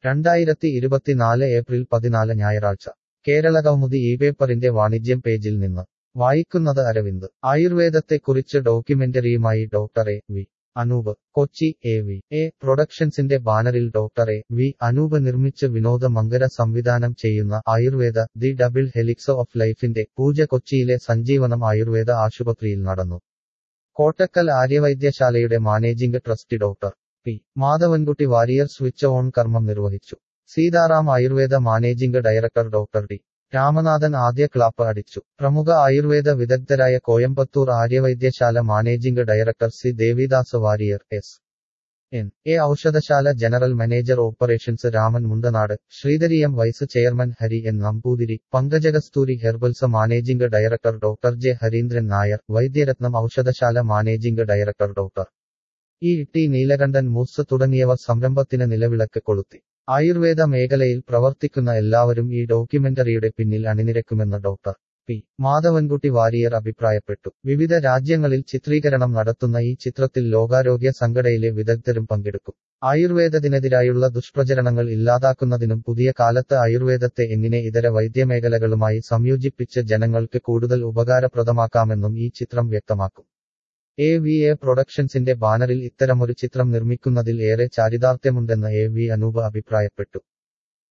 രണ്ടായിരത്തി ഇരുപത്തിനാല് ഏപ്രിൽ പതിനാല് ഞായറാഴ്ച കേരള കൗമുദി ഈ പേപ്പറിന്റെ വാണിജ്യം പേജിൽ നിന്ന് വായിക്കുന്നത് അരവിന്ദ് ആയുർവേദത്തെക്കുറിച്ച് ഡോക്യുമെന്ററിയുമായി doctor A V Anoop Kochi A V A പ്രൊഡക്ഷൻസിന്റെ ബാനറിൽ ഡോക്ടർ എ വി അനൂപ് നിർമ്മിച്ച് വിനോദ മങ്കര സംവിധാനം ചെയ്യുന്ന Ayurveda the double helix of ലൈഫിന്റെ പൂജ കൊച്ചിയിലെ സഞ്ജീവനം ആയുർവേദ ആശുപത്രിയിൽ നടന്നു കോട്ടക്കൽ ആര്യവൈദ്യശാലയുടെ managing trustee doctor P Madhavankutty Warrier switch on കർമ്മം നിർവഹിച്ചു Sitaram Ayurveda managing director doctor D Ramanathan ആദ്യ ക്ലാപ്പ് അടിച്ചു പ്രമുഖ ആയുർവേദ വിദഗ്ധരായ Coimbatore Aryavaidyasala managing director C Devidas Warrier S N A Oushadhasala general manager operations Raman Mundanad Sreedhareeyam vice chairman Hari N Namboothiri Pankajakasthuri herbals managing director doctor J Harindran Nair Vaidyaratnam Oushadhasala managing director doctor E T Neelakandan Moos തുടങ്ങിയവർ സംരംഭത്തിന് നിലവിളക്ക് കൊളുത്തി ആയുർവേദ മേഖലയിൽ പ്രവർത്തിക്കുന്ന എല്ലാവരും ഈ ഡോക്യുമെന്ററിയുടെ പിന്നിൽ അണിനിരക്കുമെന്ന് ഡോക്ടർ പി മാധവൻകുട്ടി വാരിയർ അഭിപ്രായപ്പെട്ടു വിവിധ രാജ്യങ്ങളിൽ ചിത്രീകരണം നടത്തുന്ന ഈ ചിത്രത്തിൽ ലോകാരോഗ്യ സംഘടനയിലെ വിദഗ്ധരും പങ്കെടുക്കും ആയുർവേദത്തിനെതിരായുള്ള ദുഷ്പ്രചരണങ്ങൾ ഇല്ലാതാക്കുന്നതിനും പുതിയ കാലത്ത് ആയുർവേദത്തെ എങ്ങനെ ഇതര വൈദ്യമേഖലകളുമായി സംയോജിപ്പിച്ച് ജനങ്ങൾക്ക് കൂടുതൽ ഉപകാരപ്രദമാക്കാമെന്നും ഈ ചിത്രം വ്യക്തമാക്കും എ വി എ പ്രൊഡക്ഷൻസിന്റെ ബാനറിൽ ഇത്തരമൊരു ചിത്രം നിർമ്മിക്കുന്നതിൽ ഏറെ ചാരിതാർത്ഥ്യമുണ്ടെന്ന് എ വി അനൂപ് അഭിപ്രായപ്പെട്ടു